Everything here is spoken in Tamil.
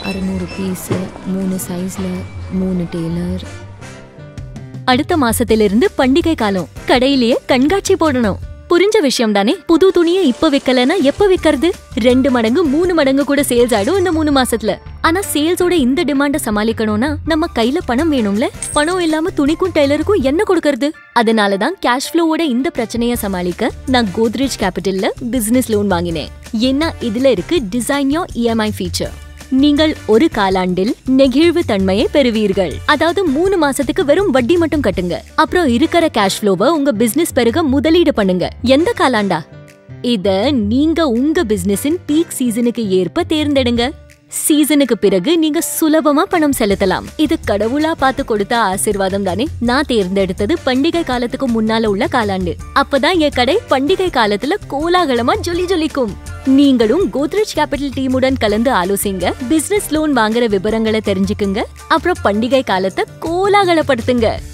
அறுநூறு பீஸு மூணு சைஸில் மூணு டெய்லர் அடுத்த மாசத்திலிருந்து பண்டிகை காலம் கடையிலேயே கண்காட்சி போடணும் புரிஞ்ச விஷயம் தானே புது துணியை இப்ப விக்கலனா எப்ப விக்கிறது ரெண்டு மடங்கு மூணு மடங்கு கூட சேல்ஸ் ஆயிடும் இந்த மூணு மாசத்துல ஆனா சேல்ஸோட இந்த டிமாண்ட சமாளிக்கணும்னா நம்ம கையில பணம் வேணும்ல பணம் இல்லாம துணிக்கும் டெய்லருக்கும் என்ன கொடுக்கறது அதனாலதான் கேஷ் ஃப்ளோவோட இந்த பிரச்சனைய சமாளிக்க நான் கோத்ரேஜ் கேபிட்டல்ல பிசினஸ் லோன் வாங்கினேன் ஏன்னா இதுல இருக்கு டிசைன் யோ இஎம்ஐ ஃபீச்சர் நீங்கள் ஒரு காலாண்டில் நெகிழ்வு தன்மையை பெறுவீர்கள் அதாவது மூணு மாசத்துக்கு வெறும் வட்டி மட்டும் கட்டுங்க அப்புறம் இருக்கிற கேஷ் ஃப்ளோவை உங்க பிசினஸ் பெருக முதலீடு பண்ணுங்க எந்த காலாண்டா இத நீங்க உங்க பிசினஸின் பீக் சீசனுக்கு ஏற்ப தேர்ந்தெடுங்க சீசனுக்கு பிறகு நீங்க சுலபமா பணம் செலுத்தலாம் இது கடவுளா பார்த்து கொடுத்த ஆசிர்வாதம் தானே நான் தேர்ந்தெடுத்தது பண்டிகை காலத்துக்கு முன்னால உள்ள காலாண்டு அப்பதான் என் கடை பண்டிகை காலத்துல கோலாகலமா ஜொலி ஜொலிக்கும் நீங்களும் கோத்ரேஜ் கேபிட்டல் டீமுடன் கலந்து ஆலோசிங்க பிசினஸ் லோன் வாங்குற விவரங்களை தெரிஞ்சுக்குங்க அப்புறம் பண்டிகை காலத்தை கோலாகலப்படுத்துங்க